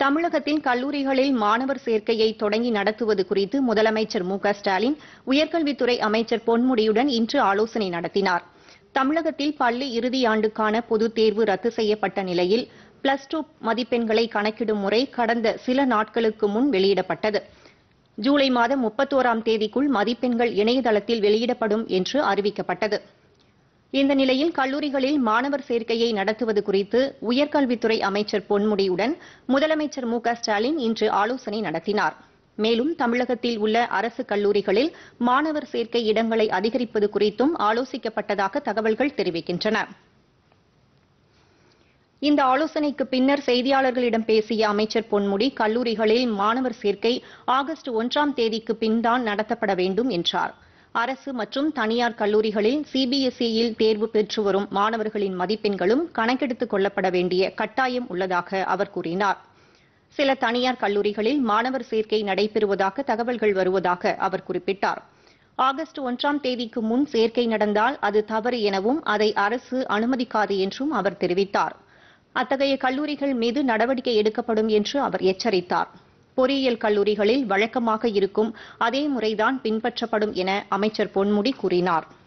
தமிழகத்தில் கல்லூரிகளில் மாணவர் சேர்க்கையை தொடங்கி நடத்துவது குறித்து முதலமைச்சர் மு க ஸ்டாலின் உயர்கல்வித்துறை அமைச்சர் பொன்முடியுடன் இன்று ஆலோசனை நடத்தினார் தமிழகத்தில் பள்ளி இறுதியாண்டுக்கான பொதுத் தேர்வு ரத்து செய்யப்பட்ட நிலையில் பிளஸ் டூ மதிப்பெண்களை கணக்கிடும் முறை கடந்த சில நாட்களுக்கு முன் வெளியிடப்பட்டது ஜூலை மாதம் முப்பத்தோராம் தேதிக்குள் மதிப்பெண்கள் இணையதளத்தில் வெளியிடப்படும் என்று அறிவிக்கப்பட்டது இந்த நிலையில் கல்லூரிகளில் மாணவர் சேர்க்கையை நடத்துவது குறித்து உயர்கல்வித்துறை அமைச்சர் பொன்முடியுடன் முதலமைச்சர் மு க ஸ்டாலின் இன்று ஆலோசனை நடத்தினார் மேலும் தமிழகத்தில் உள்ள அரசு கல்லூரிகளில் மாணவர் சேர்க்கை இடங்களை அதிகரிப்பது குறித்தும் ஆலோசிக்கப்பட்டதாக தகவல்கள் தெரிவிக்கின்றன இந்த ஆலோசனைக்கு பின்னர் செய்தியாளர்களிடம் பேசிய அமைச்சர் பொன்முடி கல்லூரிகளில் மாணவர் சேர்க்கை ஆகஸ்ட் ஒன்றாம் தேதிக்கு பின்தான் நடத்தப்பட வேண்டும் என்றார் அரசு மற்றும் தனியார் கல்லூரிகளில் சிபிஎஸ்இயில் தேர்வு பெற்று வரும் மாணவர்களின் மதிப்பெண்களும் கணக்கெடுத்துக் கொள்ளப்பட வேண்டிய கட்டாயம் உள்ளதாக அவர் கூறினார் சில தனியார் கல்லூரிகளில் மாணவர் சேர்க்கை நடைபெறுவதாக தகவல்கள் வருவதாக அவர் குறிப்பிட்டார் ஆகஸ்ட் ஒன்றாம் தேதிக்கு முன் சேர்க்கை நடந்தால் அது தவறு எனவும் அதை அரசு அனுமதிக்காது என்றும் அவர் தெரிவித்தார் அத்தகைய கல்லூரிகள் மீது நடவடிக்கை எடுக்கப்படும் என்று அவர் எச்சரித்தார் பொறியியல் கல்லூரிகளில் வழக்கமாக இருக்கும் அதே முறைதான் பின்பற்றப்படும் என அமைச்சர் பொன்முடி கூறினார்